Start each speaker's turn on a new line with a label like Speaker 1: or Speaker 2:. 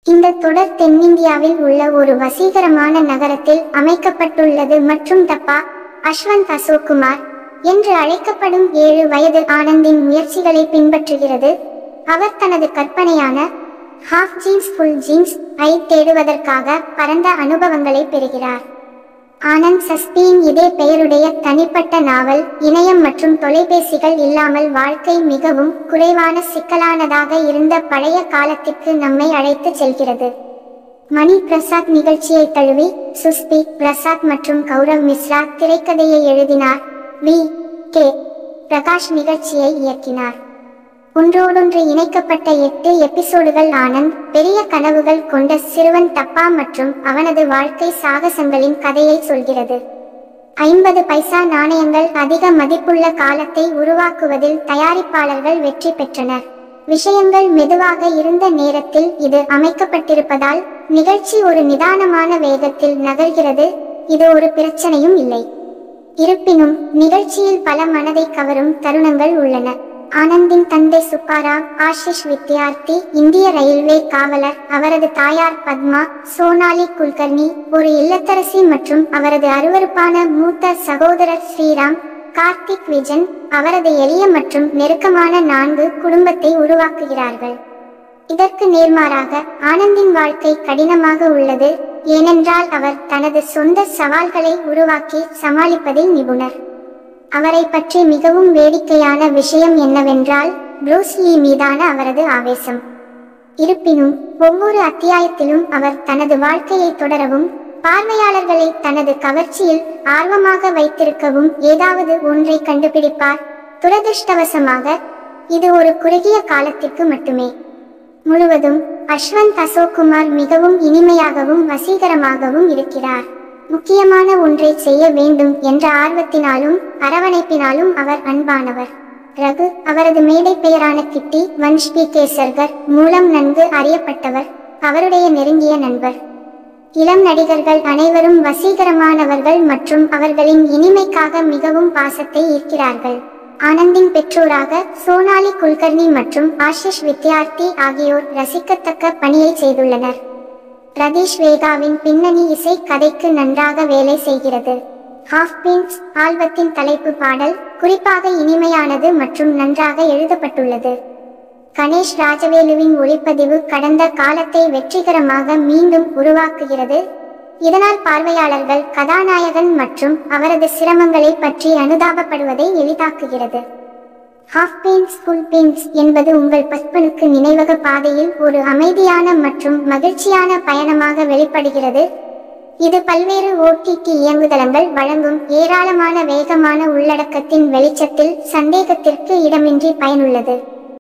Speaker 1: இந்த தொடர் தென்னிந்தியாவில் உள்ள ஒரு வசீகரமான நகரத்தில் அமைக்கப்பட்டுள்ளது மற்றும் தப்பா அஸ்வந்த் அசோக் குமார் என்று அழைக்கப்படும் ஏழு வயது ஆனந்தின் முயற்சிகளை பின்பற்றுகிறது அவர் தனது கற்பனையான ஹாஃப் ஜீன்ஸ் ஃபுல் ஜீன்ஸ் ஐ தேடுவதற்காக பரந்த அனுபவங்களை பெறுகிறார் ஆனந்த் சஸ்தியின் இதே பெயருடைய தனிப்பட்ட நாவல் இணையம் மற்றும் தொலைபேசிகள் இல்லாமல் வாழ்க்கை மிகவும் குறைவான சிக்கலானதாக இருந்த பழைய காலத்திற்கு நம்மை அழைத்து செல்கிறது மணி பிரசாத் நிகழ்ச்சியை தழுவி சுஸ்பி பிரசாத் மற்றும் கௌரவ் மிஸ்ரா திரைக்கதையை எழுதினார் வி கே பிரகாஷ் நிகழ்ச்சியை இயக்கினார் ஒன்றோடொன்று இணைக்கப்பட்ட எட்டு எபிசோடுகள் ஆனந்த் பெரிய கனவுகள் கொண்ட சிறுவன் தப்பா மற்றும் அவனது வாழ்க்கை சாகசங்களின் கதையை சொல்கிறது ஐம்பது பைசா நாணயங்கள் அதிக மதிப்புள்ள காலத்தை உருவாக்குவதில் தயாரிப்பாளர்கள் வெற்றி பெற்றனர் விஷயங்கள் மெதுவாக இருந்த நேரத்தில் இது அமைக்கப்பட்டிருப்பதால் நிகழ்ச்சி ஒரு நிதானமான வேகத்தில் நகர்கிறது இது ஒரு பிரச்சனையும் இல்லை இருப்பினும் நிகழ்ச்சியில் பல மனதை கவரும் தருணங்கள் உள்ளன ஆனந்தின் தந்தை சுப்பாராவ் ஆஷிஷ் வித்யார்த்தி இந்திய ரயில்வே காவலர் அவரது தாயார் பத்மா சோனாலி குல்கர்னி ஒரு இல்லத்தரசி மற்றும் அவரது அருவருப்பான மூத்த சகோதரர் ஸ்ரீராம் கார்த்திக் விஜன் அவரது எளிய மற்றும் நெருக்கமான நான்கு குடும்பத்தை உருவாக்குகிறார்கள் இதற்கு நேர்மாறாக ஆனந்தின் வாழ்க்கை கடினமாக உள்ளது ஏனென்றால் அவர் தனது சொந்த சவால்களை உருவாக்கி சமாளிப்பதில் நிபுணர் அவரை பற்றி மிகவும் வேடிக்கையான விஷயம் என்னவென்றால் ப்ரூஸ் லீ மீதான அவரது ஆவேசம் இருப்பினும் ஒவ்வொரு அத்தியாயத்திலும் அவர் தனது வாழ்க்கையை தொடரவும் பார்வையாளர்களை தனது கவர்ச்சியில் ஆர்வமாக வைத்திருக்கவும் ஏதாவது ஒன்றை கண்டுபிடிப்பார் துரதிருஷ்டவசமாக இது ஒரு குறுகிய காலத்திற்கு மட்டுமே முழுவதும் அஸ்வந்த் அசோக் குமார் மிகவும் இனிமையாகவும் வசீகரமாகவும் இருக்கிறார் முக்கியமான ஒன்றை செய்ய வேண்டும் என்ற ஆர்வத்தினாலும் அரவணைப்பினாலும் அவர் அன்பானவர் ரகு அவரது மேடை பெயரான கிட்டி வன்ஷ் பி கேசர்கர் மூலம் நன்கு அறியப்பட்டவர் அவருடைய நெருங்கிய நண்பர் இளம் நடிகர்கள் அனைவரும் வசீகரமானவர்கள் மற்றும் அவர்களின் இனிமைக்காக மிகவும் பாசத்தை ஈர்க்கிறார்கள் ஆனந்தின் பெற்றோராக சோனாலி குல்கர்னி மற்றும் ஆஷிஷ் வித்யார்த்தி ஆகியோர் ரசிக்கத்தக்க பணியை செய்துள்ளனர் ரதீஷ் வேகாவின் பின்னணி இசை கதைக்கு நன்றாக வேலை செய்கிறது ஹாஃப் பீன்ஸ் ஆல்பத்தின் தலைப்பு பாடல் குறிப்பாக இனிமையானது மற்றும் நன்றாக எழுதப்பட்டுள்ளது கணேஷ் ராஜவேலுவின் ஒளிப்பதிவு கடந்த காலத்தை வெற்றிகரமாக மீண்டும் உருவாக்குகிறது இதனால் பார்வையாளர்கள் கதாநாயகன் மற்றும் அவரது சிரமங்களை பற்றி அனுதாபப்படுவதை எளிதாக்குகிறது ஹாஃப் பீன்ஸ் ஃபுல் பீன்ஸ் என்பது உங்கள் பஸ்பனுக்கு நினைவக பாதையில் ஒரு அமைதியான மற்றும் மகிழ்ச்சியான பயணமாக வெளிப்படுகிறது இது பல்வேறு ஓடிடி இயங்குதளங்கள் வழங்கும் ஏராளமான வேகமான உள்ளடக்கத்தின் வெளிச்சத்தில் சந்தேகத்திற்கு இடமின்றி பயனுள்ளது